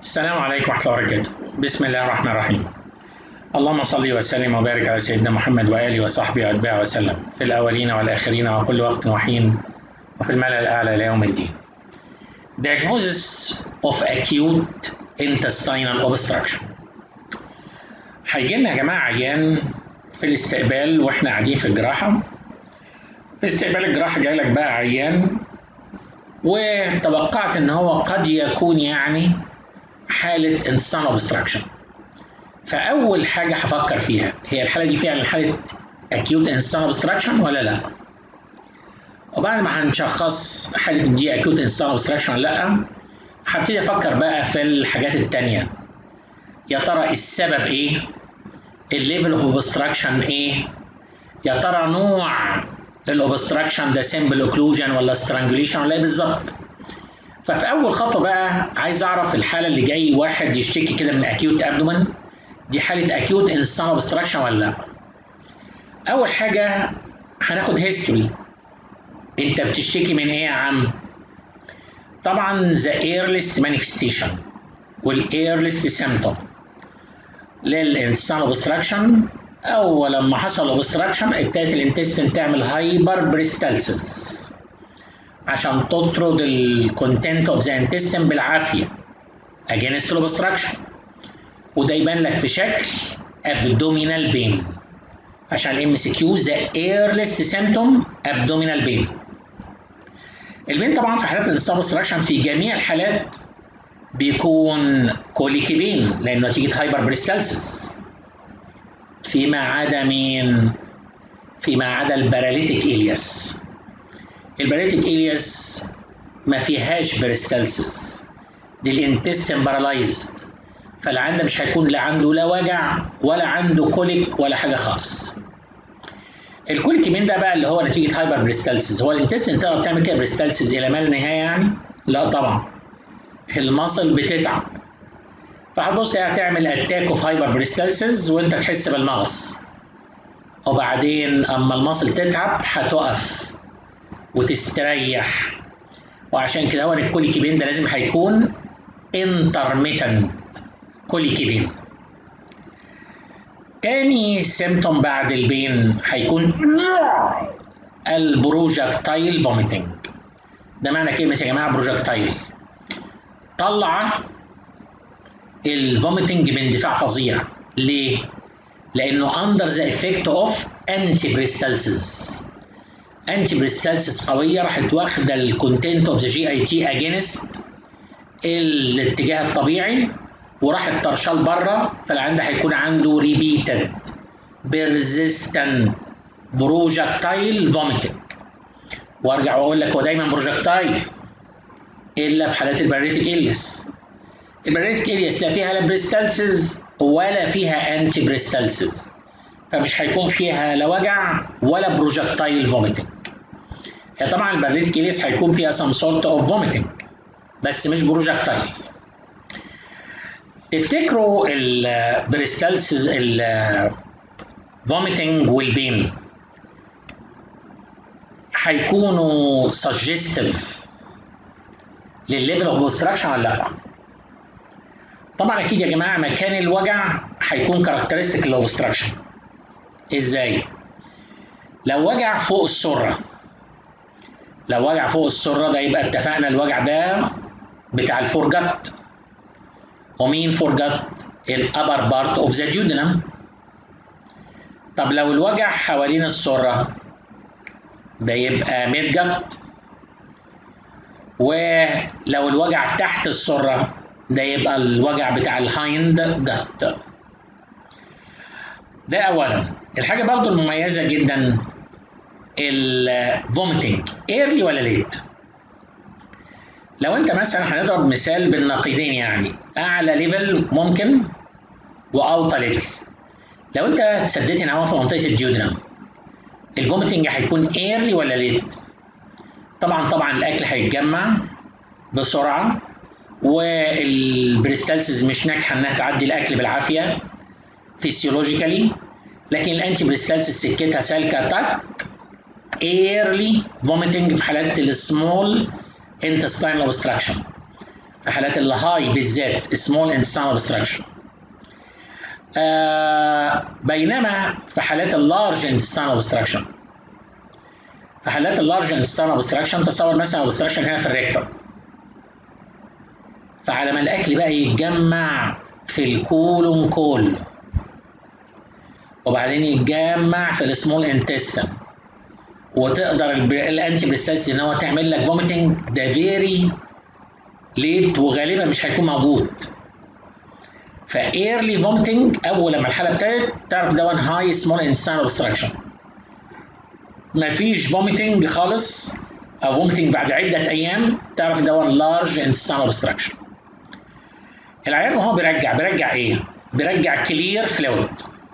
السلام عليكم ورحمة الله وبركاته بسم الله الرحمن الرحيم اللهم صل وسلم وبارك على سيدنا محمد وآله وصحبه وأتباعه وسلم في الأولين والآخرين وكل وقت وحين وفي الملأ الأعلى إلى يوم الدين Diagnosis of acute intestinal obstruction هيجي لنا يا جماعة عيان في الاستقبال واحنا قاعدين في الجراحة في استقبال الجراحة جاي لك بقى عيان وتوقعت ان هو قد يكون يعني حالة intestinal obstruction فأول حاجة هفكر فيها هي الحالة دي فعلا حالة acute intestinal obstruction ولا لا؟ وبعد ما هنشخص حالة دي acute intestinal obstruction ولا لا هبتدي أفكر بقى في الحاجات التانية يا ترى السبب إيه؟ الليفل اوف obstruction إيه؟ يا ترى نوع الاوبستراكشن ده سمبل اوكلوجن ولا سترانجوليشن ولا ايه بالظبط ففي اول خطوه بقى عايز اعرف الحاله اللي جاي واحد يشتكي كده من اكيوت ابدومن دي حاله اكيوت انسان اوبستراكشن ولا لا اول حاجه هناخد هيستوري انت بتشتكي من ايه يا عم طبعا ذا ايرليست مانيفستيشن والايرليست سيمتوم للانسان اوبستراكشن او لما حصل اوبستراكشن ابتدت الانتستين تعمل هايبر بريستالسيس عشان تطرد الكونتنت اوف ذا انتستين بالعافيه اجينست الاوبستراكشن وده يبان لك في شكل ابدومينال بين عشان الام سي كيو ذا ايرليست سيمتوم ابدومينال بين البين طبعا في حالات الانسان اوبستراكشن في جميع الحالات بيكون كوليكي بين لانه نتيجه هايبر بريستالسيس فيما عدا مين؟ فيما عدا الباراليتيك إلياس الباراليتيك إلياس ما فيهاش بريستالسيس دي الانتستين بارالايزد فالعند مش هيكون لا عنده لا وجع ولا عنده كوليك ولا حاجه خالص الكوليك مين ده بقى اللي هو نتيجه هايبر بريستالسيس هو الانتستين تقدر تعمل كده بريستالسيس الى ما لا نهايه يعني لا طبعا المصل بتتعب فهتبص هتعمل اتاك اوف هايبر بريستالسيس وانت تحس بالمغص وبعدين اما المصل تتعب هتقف وتستريح وعشان كده هو الكوليكيبين ده لازم هيكون انترميتنت كوليكيبين تاني سيمتوم بعد البين هيكون البروجكتايل فوميتنج ده معنى كلمة يا جماعة بروجكتايل طلع الفوميتنج باندفاع فظيع ليه؟ لانه under the effect of anti-peristalsis anti-peristalsis قويه راحت واخده الكونتنت اوف ذا جي اي تي اجينست الاتجاه الطبيعي وراحت طرشال بره فالعند هيكون عنده ريبيتد persistent بروجكتايل فوميتنج وارجع واقول لك هو دايما بروجكتايل الا في حالات الباريتيك اليس الباريتيك الياس لا فيها لا بريستالسيس ولا فيها انتي بريستالسيس فمش هيكون فيها لا وجع ولا بروجكتايل فوميتنج هي طبعا الباريتيك الياس هيكون فيها سم سورت اوف فوميتنج بس مش بروجكتايل تفتكروا البريستالسيس الفوميتنج والبين هيكونوا سجستيف للليفل اوف اوبستراكشن ولا لا؟ طبعا اكيد يا جماعه مكان الوجع هيكون كاركترستيك للاوبستراكشن ازاي لو وجع فوق السره لو وجع فوق السره ده يبقى اتفقنا الوجع ده بتاع الفورجت ومين فورجت الابر بارت اوف ذا جيودنم طب لو الوجع حوالين السره ده يبقى ميدجت ولو الوجع تحت السره ده يبقى الوجع بتاع الهايند جت ده اولا الحاجه برضو المميزه جدا الفوميتنج ايرلي ولا ليت لو انت مثلا هنضرب مثال بالنقيضين يعني اعلى ليفل ممكن واوطى ليفل لو انت سديت هنا في منطقه الجيودنم الفوميتنج هيكون ايرلي ولا ليت طبعا طبعا الاكل هيتجمع بسرعه والبريستالسيس مش ناجحه انها تعدي الاكل بالعافيه فيسيولوجيكالي لكن الانتي بريستالسيس سكتها سالكه تك ايرلي فوميتنج في حالات السمول intestinal obstruction في حالات الهاي بالذات سمول انتستينال اوبستراكشن آه بينما في حالات اللارج انتستينال اوبستراكشن في حالات اللارج انتستينال اوبستراكشن تصور مثلا اوبستراكشن هنا في الريكتم فعلى ما الاكل بقى يتجمع في الكولون كول وبعدين يتجمع في السمول انتستين وتقدر الانتي بريستالس ان هو تعمل لك فوميتنج ده فيري ليت وغالبا مش هيكون موجود فايرلي فوميتنج اول لما الحاله ابتدت تعرف ده وان هاي سمول انتستين اوبستراكشن مفيش فوميتنج خالص او فوميتنج بعد عده ايام تعرف ده وان لارج انتستين اوبستراكشن العيان وهو بيرجع بيرجع ايه؟ بيرجع كلير فلويد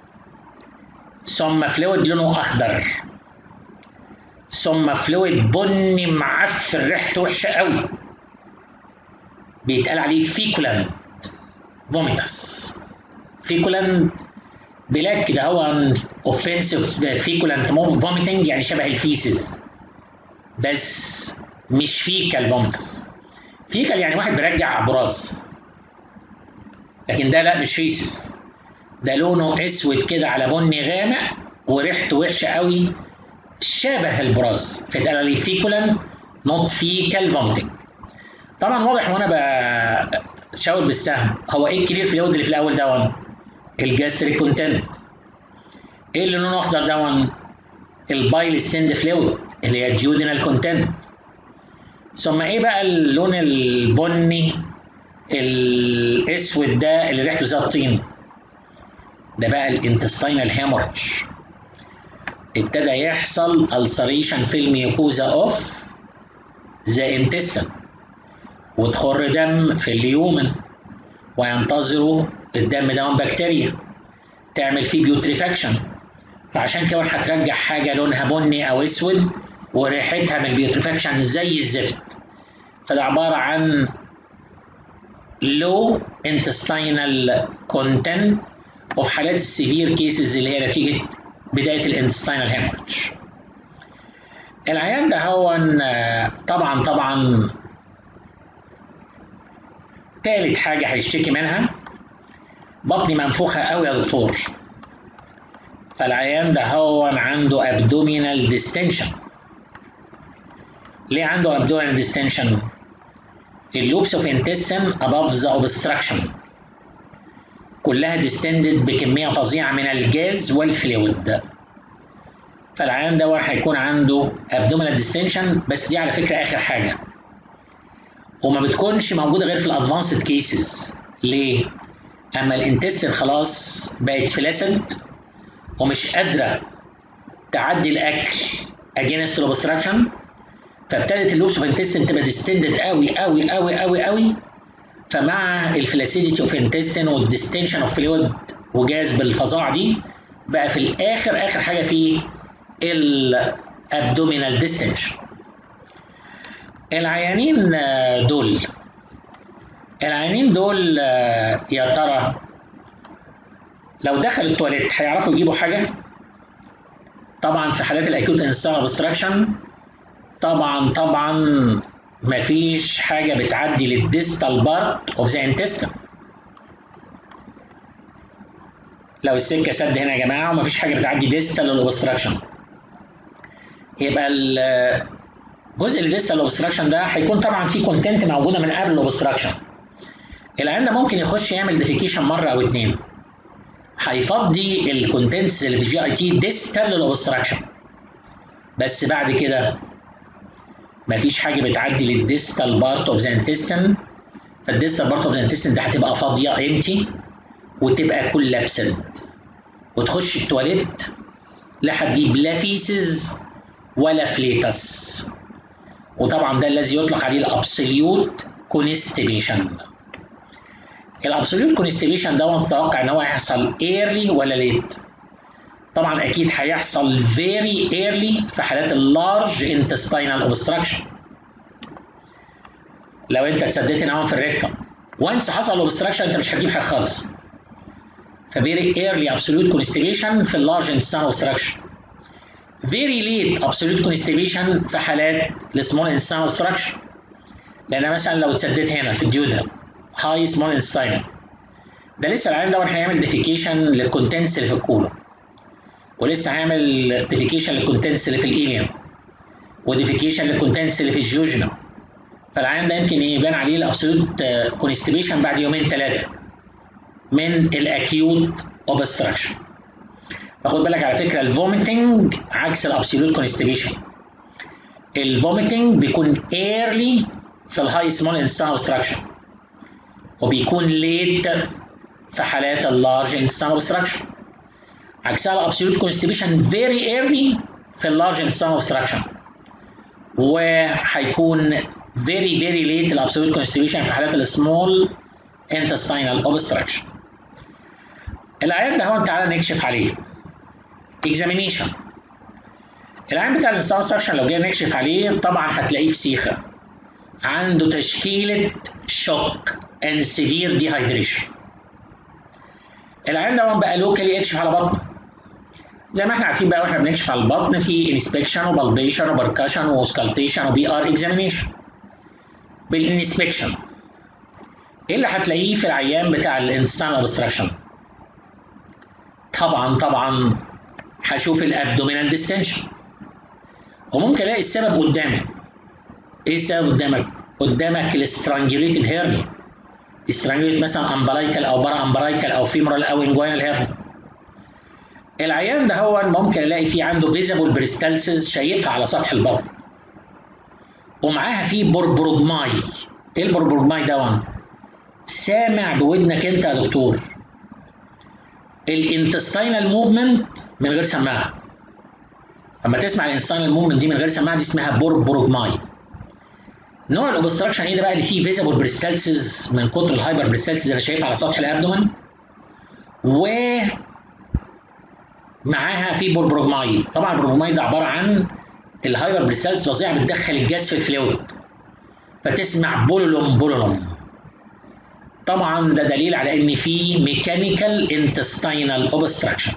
ثم فلويد لونه اخضر ثم فلويد بني معفن ريحته وحشه قوي بيتقال عليه فيكولانت فوميتاس فيكولانت بلاك كده هو اوفنسيف فيكولانت فوميتنج يعني شبه الفيسز بس مش فيكال فوميتاس فيكال يعني واحد بيرجع براز لكن ده لا مش فيسز ده لونه اسود كده على بني غامق وريحته وحشه قوي شبه البراز فيتقال عليه فيكولان نوت فيكال فومتنج طبعا واضح وانا بشاور بالسهم هو ايه الكلير فلويد اللي في الاول دون الجاستريك كونتنت ايه اللي لونه اخضر دون البايل ستند فلويد اللي هي الجيودينال كونتنت ثم ايه بقى اللون البني الاسود ده اللي ريحته زي الطين ده بقى الانتستينال هيموريدج ابتدى يحصل السريشن في الميوكوزا اوف ذا انتستين وتخر دم في اليومن وينتظروا الدم ده من بكتيريا تعمل فيه بيوتريفاكشن فعشان كده هترجع حاجه لونها بني او اسود وريحتها من البيوتريفاكشن زي الزفت فده عباره عن low intestinal content وفي حالات السيفير كيسز اللي هي نتيجه بدايه الانتستينال هيموريدج العيان ده هو طبعا طبعا تالت حاجه هيشتكي منها بطني منفوخه قوي يا دكتور فالعيان ده هو عنده abdominal distension ليه عنده abdominal distension اللوبس اوف intestine above the obstruction كلها distended بكمية فظيعة من الجاز والفلويد فالعيان ده هيكون عنده abdominal distension بس دي على فكرة آخر حاجة وما بتكونش موجودة غير في الادفانسد كيسز ليه؟ أما الانتستين خلاص بقت فلاسد ومش قادرة تعدي الأكل against obstruction فابتدت اللوبس اوف انتستين تبقى ديستندد قوي قوي قوي قوي قوي فمع الفلاسيديتي اوف انتستين والديستنشن اوف فلويد وجاز بالفظاعه دي بقى في الاخر اخر حاجه فيه الابدومينال ديستنشن العيانين دول العيانين دول يا ترى لو دخل التواليت هيعرفوا يجيبوا حاجه طبعا في حالات الاكيوت انستال اوبستراكشن طبعا طبعا مفيش حاجه بتعدي للديستال بارت اوف ذا انتستين لو السكه سد هنا يا جماعه ومفيش حاجه بتعدي ديستال للاوبستراكشن يبقى الجزء الديستال الاوبستراكشن ده هيكون طبعا فيه كونتنت موجوده من قبل الاوبستراكشن العيان ده ممكن يخش يعمل ديفيكيشن مره او اتنين هيفضي الكونتنتس اللي في الجي اي تي ديستال للاوبستراكشن بس بعد كده مفيش حاجه بتعدي للديستال بارت اوف ذا انتستين فالديستال بارت اوف ذا انتستين ده هتبقى فاضيه امتي وتبقى كولابسد وتخش التواليت لا هتجيب لا فيسز ولا فليتس وطبعا ده الذي يطلق عليه الابسوليوت كونستيبيشن الابسوليوت كونستيبيشن ده تتوقع ان هو هيحصل ايرلي ولا ليت طبعا اكيد هيحصل very early في حالات اللارج intestinal obstruction لو انت اتسديت هنا في الريكتم وانس حصل obstruction انت مش هتجيب حاجه خالص ففيري early absolute constipation في اللارج intestinal obstruction very late absolute constipation في حالات السمول intestinal obstruction لان مثلا لو اتسديت هنا في الديودا هاي سمول انستاين ده لسه العيان ده هيعمل ديفيكيشن للكونتنتس اللي في الكولون ولسه هيعمل ديفيكيشن للكونتنتس اللي في الايليوم وديفيكيشن للكونتنتس اللي في الجوجنا فالعيان ده يمكن يبان عليه الابسولوت كونستيبيشن بعد يومين ثلاثه من الاكيوت اوبستراكشن فخد بالك على فكره الفوميتنج عكس الابسولوت كونستيبيشن الفوميتنج بيكون ايرلي في الهاي سمول انستان اوبستراكشن وبيكون ليت في حالات اللارج انستان اوبستراكشن عكسها الابسولوت كونستيبيشن فيري ايرلي في اللارج انستان اوبستراكشن وهيكون فيري فيري ليت الابسولوت كونستيبيشن في حالات السمول intestinal obstruction العيان ده هو تعالى نكشف عليه examination العيان بتاع الانستان obstruction لو جينا نكشف عليه طبعا هتلاقيه في سيخه عنده تشكيله شوك and severe dehydration العيان ده بقى لوكالي يكشف على بطنه زي ما احنا عارفين بقى واحنا بنكشف على البطن في انسبكشن وبالبيشن وبركشن وسكالتيشن وبي ار اكزامينيشن بالانسبكشن ايه اللي هتلاقيه في العيان بتاع الانسان اوبستراكشن طبعا طبعا هشوف الابدومينال ديستنشن وممكن الاقي السبب قدامي ايه السبب قدامك قدامك الاسترانجوليتد هيرني استرانجوليت مثلا امبلايكال او برا امبلايكال او فيمورال او انجوينال هيرني العيان ده هو ممكن الاقي فيه عنده فيزابل بريستالسيس شايفها على سطح البطن ومعاها فيه بربروجماي ايه البربروجماي ده سامع بودنك انت يا دكتور الانتستينال موفمنت من غير سماعه اما تسمع الانتستينال موفمنت دي من غير سماعه دي اسمها بربروجماي نوع الاوبستراكشن ايه ده بقى اللي فيه فيزابل بريستالسيس من كتر الهايبر بريستالسيس اللي انا شايفها على سطح الابدومن و معاها في بوربروجماي طبعا البوربروجماي ده عباره عن الهايبر بريستالس فظيعه بتدخل الجاز في الفلويد فتسمع بولولوم بولولوم طبعا ده دليل على ان في ميكانيكال انتستينال اوبستراكشن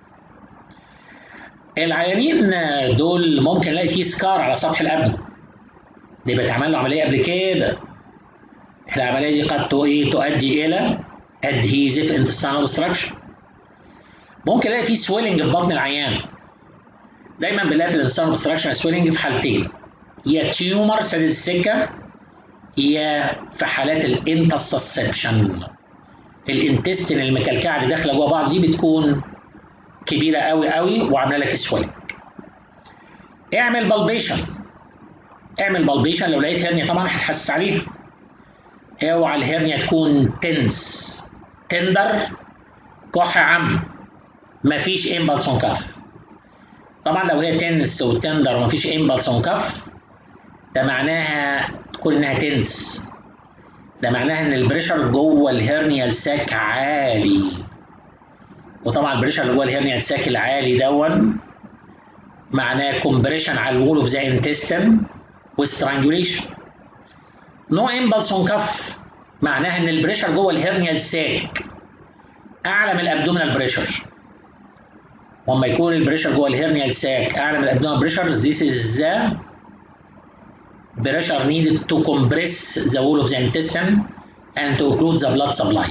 العيانين دول ممكن نلاقي فيه سكار على سطح الابن دي بتعمل له عمليه قبل كده العمليه دي قد تؤدي الى adhesive intestinal obstruction ممكن الاقي فيه سويلنج في بطن العيان دايما بنلاقي في الانسان اوبستراكشن سويلنج في حالتين يا تيومر سدد السكه يا في حالات الانتسسبشن الانتستين المكلكعه اللي داخله جوه بعض دي بتكون كبيره قوي قوي وعامله لك سويلنج اعمل بالبيشن اعمل بالبيشن لو لقيت هرنيا طبعا هتحسس عليها اوعى الهرنيا تكون تنس تندر كح عم مفيش امبلس اون كف طبعا لو هي تنس وتندر ومفيش امبلس اون كف ده معناها تكون انها تنس ده معناها ان البريشر جوه الهرنيال ساك عالي وطبعا البريشر اللي جوه الهرنيال ساك العالي دون معناه كومبريشن على الوول اوف ذا انتستين والسترانجوليشن نو امبلس اون كف معناها ان البريشر جوه الهرنيال ساك اعلى من الابدومينال بريشر وما يكون البريشر جوه الهرنيال ساك اعلى من الابدومينال بريشر this is the pressure needed to compress the wall of the intestine and to occlude the blood supply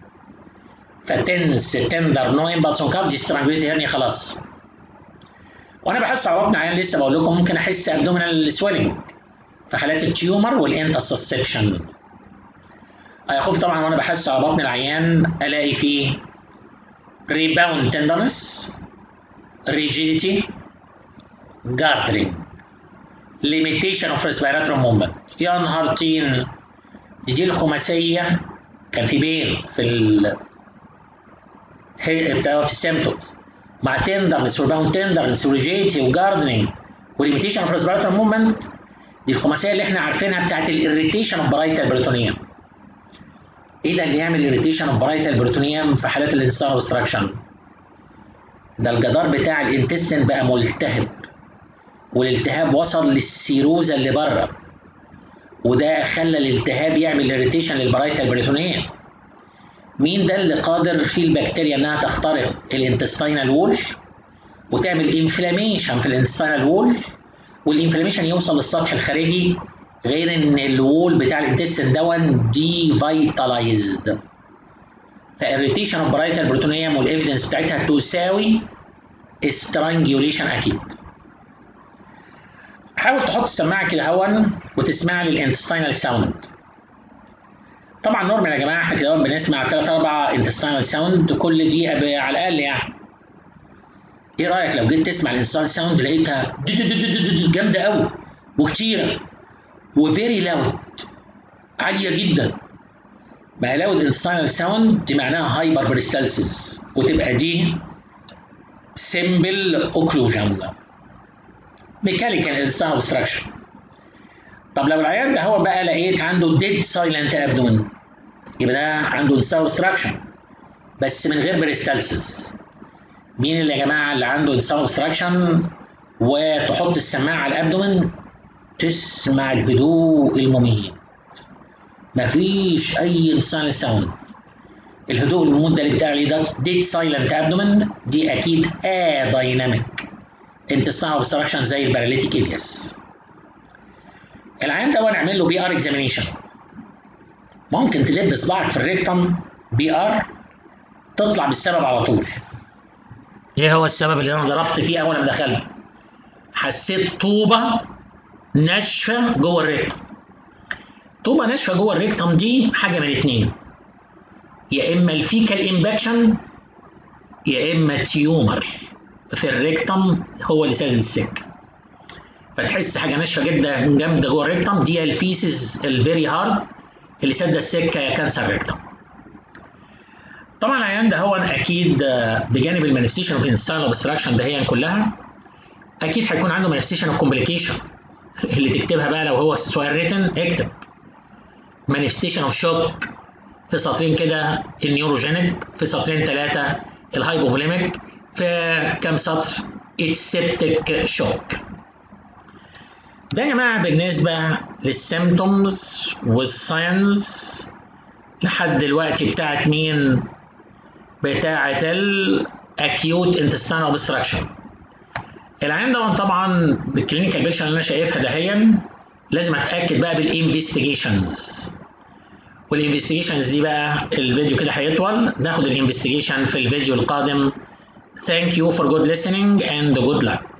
فتنس تندر نو امبلس اون كاف دي سترانجوليتي هرنيا خلاص وانا بحس على بطن عيان لسه بقول لكم ممكن احس ابدومينال سويلنج في حالات التيومر والانتسسبشن خوف طبعا وانا بحس على بطن العيان الاقي فيه ريباوند تندرنس rigidity gathering limitation of respiratory movement يا نهار طين دي, دي الخماسية كان في بين في ال بتاع في السيمتومز مع تندرنس وريباوند تندرنس وريجيتي وجاردنينج وليميتيشن اوف ريسبيراتوري موفمنت دي الخماسية اللي احنا عارفينها بتاعت الاريتيشن اوف برايتال بريتونيوم ايه ده اللي يعمل اريتيشن اوف برايتال بريتونيوم في حالات الانسان اوبستراكشن ده الجدار بتاع الانتستين بقى ملتهب والالتهاب وصل للسيروزا اللي بره وده خلى الالتهاب يعمل اريتيشن للبرايتال بريتونيوم مين ده اللي قادر فيه البكتيريا انها تخترق الانتستينال وول وتعمل انفلاميشن في الانتستينال وول والانفلاميشن يوصل للسطح الخارجي غير ان الوول بتاع الانتستين دون دي فيتالايزد فالريتيشن اوف برايتال بروتونيوم والايفيدنس بتاعتها تساوي استرانجيوليشن اكيد حاول تحط السماعه كده هون وتسمع لي الانتستينال ساوند طبعا نورمال يا جماعه احنا كده بنسمع 3 4 انتستينال ساوند كل دقيقه على الاقل يعني ايه رايك لو جيت تسمع الانتستينال ساوند لقيتها جامده قوي وكتيره وفيري لاود عاليه جدا ما لاود انتستينال ساوند دي معناها هايبر بريستالسيس وتبقى دي سيمبل اوكلوجن ميكانيكال انستان اوبستراكشن طب لو العيان ده هو بقى لقيت عنده ديد سايلنت ابدومن يبقى ده عنده انستان اوبستراكشن بس من غير بريستالسيس مين اللي يا جماعه اللي عنده انستان اوبستراكشن وتحط السماعه على الابدومن تسمع الهدوء المميت مفيش اي انسان ساوند الهدوء المميت ده اللي بتاع لي ده ديد سايلنت ابدومن دي اكيد ا دايناميك انتصاع اوبستراكشن زي الباراليتيك الياس العيان ده نعمل له بي ار اكزامينيشن ممكن تدب صباعك في الريكتم بي ار تطلع بالسبب على طول ايه هو السبب اللي انا ضربت فيه اول ما دخلت حسيت طوبه ناشفه جوه الريكتم طوبه ناشفه جوه الريكتم دي حاجه من اتنين يا اما الفيكال امباكشن يا اما تيومر في الريكتم هو اللي سادد السكه فتحس حاجه ناشفه جدا جامده جوه الريكتم دي الفيسز الفيري هارد اللي سد السكه يا كانسر ريكتم طبعا العيان ده هو اكيد بجانب المانيفستيشن اوف انستان اوبستراكشن ده هي كلها اكيد هيكون عنده مانيفستيشن اوف كومبليكيشن اللي تكتبها بقى لو هو سؤال ريتن اكتب مانيفستيشن اوف شوك في سطرين كده النيوروجينيك في سطرين ثلاثه الهايبوفوليميك في كام سطر السبتك شوك ده يا جماعه بالنسبه للسيمتومز والساينز لحد دلوقتي بتاعت مين بتاعت الاكيوت انتستان اوبستراكشن العين ده طبعا بالكلينيكال بيكشن اللي انا شايفها دهيا لازم اتاكد بقى بالانفستيجيشنز والانفستيجيشنز دي بقى الفيديو كده هيطول ناخد الانفستيجيشن في الفيديو القادم Thank you for good listening and good luck.